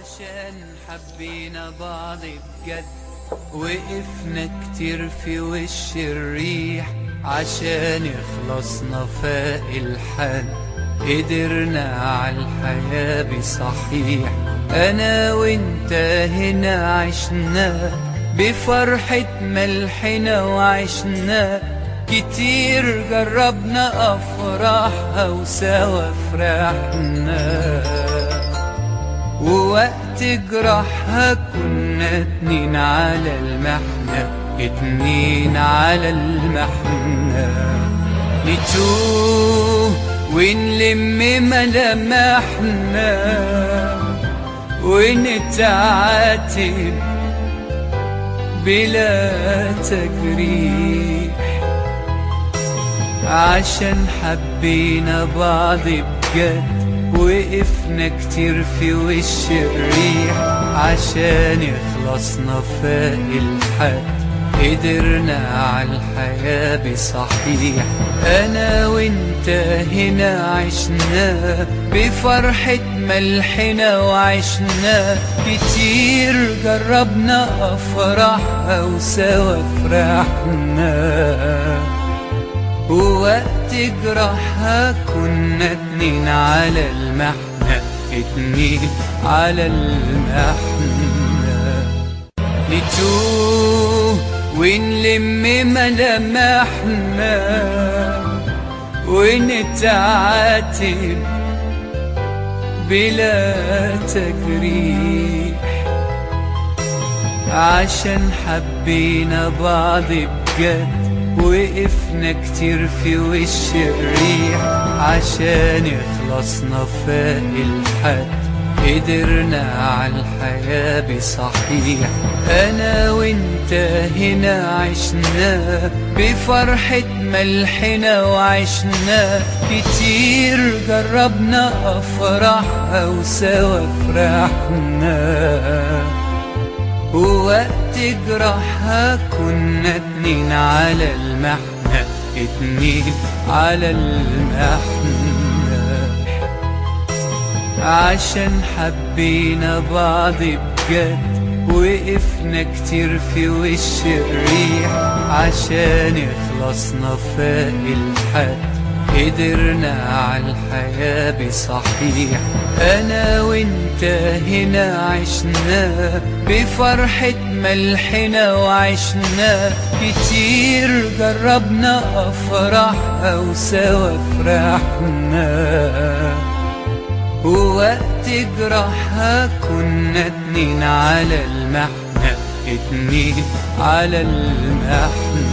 عشان حبينا بعض بجد وقفنا كتير في وش الريح عشان يخلصنا فاق الحد قدرنا على الحياة بصحيح أنا وإنت هنا عشنا بفرحة ملحنا وعشنا كتير جربنا أفراحها وسوا فرحنا ووقت جراحها كنا اتنين على المحنة اتنين على المحنة نتوه ونلم ملامحنا ونتعاتب بلا تجريح عشان حبينا بعض بجد وقفنا كتير في وش الريح عشان يخلصنا فاق الحد قدرنا على الحياة بصحيح أنا وإنت هنا عشنا بفرحة ملحنا وعشنا كتير جربنا أفراحها وسوا فرحنا ووقت جراحها كنا اتنين على المحنة اتنين على المحنة نتوه ونلم ملامحنا ونتعاتب بلا تجريح عشان حبينا بعض بجد وقفنا كتير في وش الريح عشان يخلصنا فاق الحد قدرنا على الحياة بصحيح أنا وإنت هنا عشنا بفرحة ملحنا وعشنا كتير جربنا أفراحها وسوا فرحنا ووقت جراحها كنا اتنين على المحنة اتنين على المحنة عشان حبينا بعض بجد وقفنا كتير في وش الريح عشان يخلصنا فاق الحد قدرنا على الحياة بصحيح أنا وإنت هنا عشنا بفرحة ملحنا وعشنا كتير جربنا أفراحها وسوا فرحنا ووقت جراحها كنا اتنين على المحنة اتنين على المحنة